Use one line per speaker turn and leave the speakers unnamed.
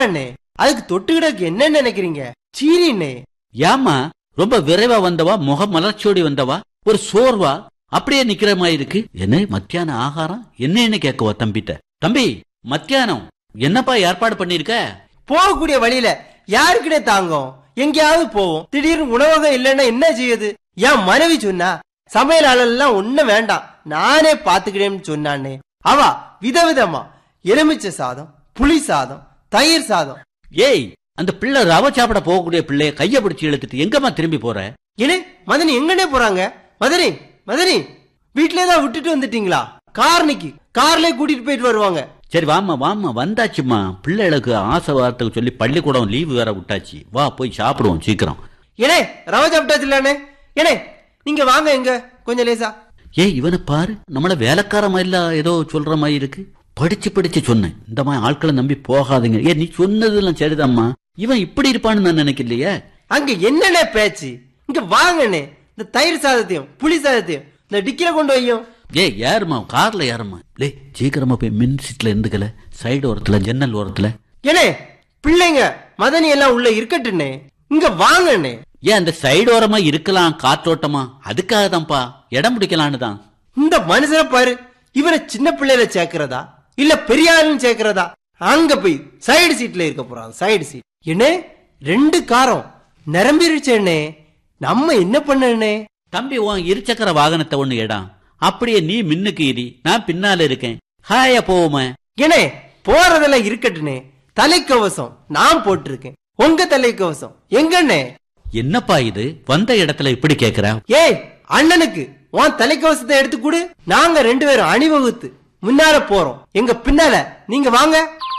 அண்ணே அதுக்கு தொட்டுக்கிடக்கு என்ன நினைக்கிறீங்க சீரிண்ணே
ஏம்மா ரொம்ப விரைவா வந்தவா முக மலர்ச்சியோடி வந்தவா ஒரு சோர்வா அப்படியே நிக்கிற மாதிரி இருக்கு என்ன மத்தியான ஆகாரம் என்னன்னு கேட்கவா தம்பிட்ட தம்பி மத்தியானம் என்னப்பா ஏற்பாடு பண்ணிருக்க
போகக்கூடிய வழியில யாருக்கிட்டே தாங்கும் எங்கேயாவது போவோம் திடீர்னு உணவகம் இல்லைன்னா என்ன செய்யுது என் மனைவி சொன்னா சமையல் ஆளெல்லாம் ஒண்ணும் வேண்டாம் நானே பாத்துக்கிறேன்னு சொன்னானே அவ விதவிதமா எலுமிச்சை சாதம் புளி சாதம் தயிர் சாதம்
ஏய் அந்த பிள்ளை ரவ சாப்பிட போகக்கூடிய பிள்ளைய கைய பிடிச்சு இழுத்துட்டு எங்கம்மா திரும்பி போற
ஏனே மதனி எங்கனே போறாங்க மதனி மதனி வீட்லயே தான் விட்டுட்டு வந்துட்டீங்களா கார் நிக்கி கார்லயே கூட்டிட்டு போயிட்டு வருவாங்க
சரி வாம்மா வாம்மா வந்தாச்சும்மா பிள்ளைகளுக்கு ஆசை வார்த்தைக்கு சொல்லி பள்ளிக்கூடம் லீவு வேற விட்டாச்சு வா போய் சாப்பிடுவோம் சீக்கிரம்
ஏனே ரவ சாப்பிட்டாச்சு இல்லனே ஏனே நீங்க வாங்க எங்க கொஞ்சம் லேசா
ஏய் இவனை பாரு நம்மள வேலைக்கார மாதிரில ஏதோ சொல்ற மாதிரி இருக்கு படிச்சு படிச்சு சொன்னேன் இந்த மாதிரி ஆட்களை நம்பி போகாதீங்க ஏ நீ சொன்னதெல்லாம் சரிதாம்மா இவன் இப்படி இருப்பான்னு நான் நினைக்கலையே
அங்க என்னண்ணே பேச்சு இங்க வாங்கண்ணே இந்த தயிர் சாதத்தையும் புளி சாதத்தையும் இந்த டிக்கில கொண்டு வையும்
ஏய் யாருமா கார்ல யாருமா லே சீக்கிரமா போய் மின் சீட்ல இருந்துக்கல சைடு ஓரத்துல ஜன்னல் ஓரத்துல
ஏனே பிள்ளைங்க மதனி எல்லாம் உள்ள இருக்கட்டுண்ணே இங்க வாங்கண்ணே
ஏன் அந்த சைடு ஓரமா இருக்கலாம் காற்றோட்டமா அதுக்காக தான்ப்பா இடம் பிடிக்கலான்னு தான்
இந்த மனுஷனை பாரு இவரை சின்ன பிள்ளையில சேர்க்கிறதா இல்ல பெரிய ஆளுன்னு சேர்க்கிறதா அங்க போய் சைடு சீட்ல இருக்க போறான் சைடு சீட் என்ன ரெண்டு காரம் நிரம்பிருச்சேண்ணே நம்ம என்ன பண்ணனே
தம்பி உன் இருசக்கர வாகனத்தை ஒண்ணு இடம் அப்படியே நீ மின்னுக்கு இரி நான் பின்னால இருக்கேன் ஹாயா போவோமே
ஏனே போறதெல்லாம் இருக்கட்டுனே தலைக்கவசம் நான் போட்டிருக்கேன் உங்க தலைக்கவசம் எங்கண்ணே
என்னப்பா இது வந்த இடத்துல இப்படி கேக்குற
ஏய் அண்ணனுக்கு உன் தலைக்கவசத்தை எடுத்து கொடு நாங்க ரெண்டு பேரும் அணிவகுத்து முன்னால போறோம் எங்க பின்னால நீங்க வாங்க